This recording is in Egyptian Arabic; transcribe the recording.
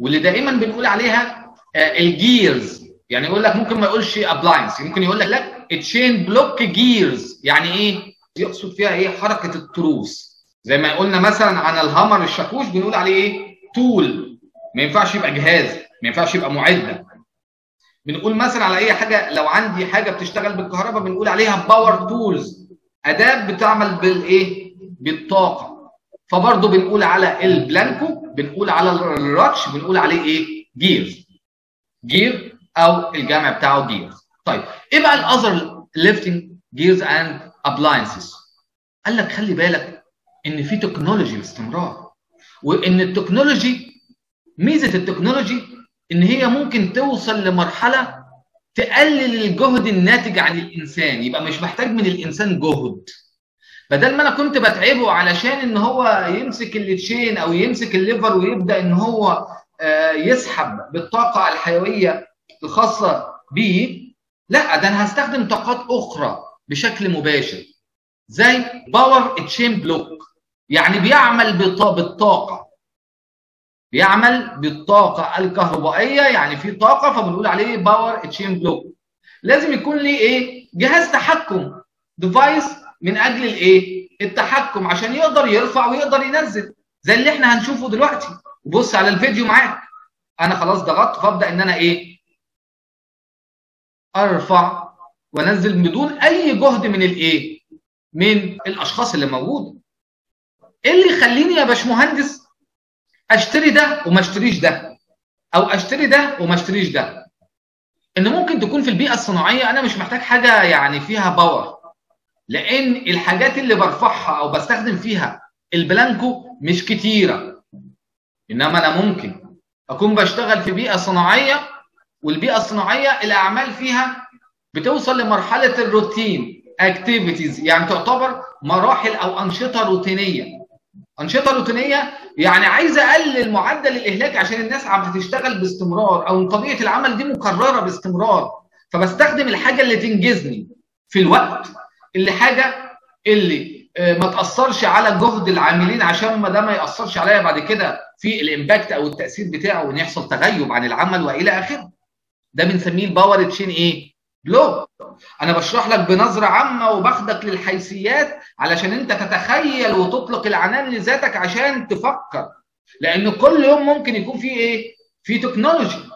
واللي دائما بنقول عليها الجيرز يعني يقول لك ممكن ما يقولش ابلاينس ممكن يقول لك لا تشين بلوك جيرز يعني ايه يقصد فيها ايه حركه التروس زي ما قلنا مثلا عن الهامر الشاكوش بنقول عليه ايه تول ما ينفعش يبقى جهاز ما ينفعش يبقى معده بنقول مثلا على اي حاجه لو عندي حاجه بتشتغل بالكهرباء بنقول عليها باور تولز اداه بتعمل بالايه بالطاقه فبرضه بنقول على البلانكو بنقول على الراتش بنقول عليه ايه جير جير او الجمع بتاعه جير طيب ايه بقى الاذر ليفتنج جيرز اند ابلاينسز قال لك خلي بالك ان في تكنولوجي باستمرار وان التكنولوجي ميزه التكنولوجي ان هي ممكن توصل لمرحله تقلل الجهد الناتج عن الانسان يبقى مش محتاج من الانسان جهد بدل ما انا كنت بتعبه علشان ان هو يمسك التشين او يمسك الليفر ويبدا ان هو يسحب بالطاقه الحيويه الخاصه بيه لا ده انا هستخدم طاقات اخرى بشكل مباشر زي باور تشين بلوك يعني بيعمل بالطاقه بيعمل بالطاقه الكهربائيه يعني في طاقه فبنقول عليه باور تشين بلوك لازم يكون ليه ايه جهاز تحكم ديفايس من اجل الايه التحكم عشان يقدر يرفع ويقدر ينزل زي اللي احنا هنشوفه دلوقتي بص على الفيديو معاك انا خلاص ضغطت فابدا ان انا ايه ارفع وانزل بدون اي جهد من الايه من الاشخاص اللي موجوده ايه اللي يخليني يا باشمهندس اشتري ده وما اشتريش ده او اشتري ده وما اشتريش ده ان ممكن تكون في البيئه الصناعيه انا مش محتاج حاجه يعني فيها باور لان الحاجات اللي برفعها او بستخدم فيها البلانكو مش كتيره انما انا ممكن اكون بشتغل في بيئه صناعيه والبيئه الصناعيه الاعمال فيها بتوصل لمرحله الروتين اكتيفيتيز يعني تعتبر مراحل او انشطه روتينيه انشطه روتينيه يعني عايز اقلل معدل الاهلاك عشان الناس عم تشتغل باستمرار او طبيعه العمل دي مكرره باستمرار فبستخدم الحاجه اللي تنجزني في الوقت اللي حاجه اللي ما تاثرش على جهد العاملين عشان ما ده ما ياثرش عليا بعد كده في الامباكت او التاثير بتاعه وان يحصل تغيب عن العمل والى اخره ده بنسميه الباور تشين ايه بلوك انا بشرح لك بنظره عامه وباخدك للحيثيات علشان انت تتخيل وتطلق العنان لذاتك عشان تفكر لان كل يوم ممكن يكون في ايه في تكنولوجي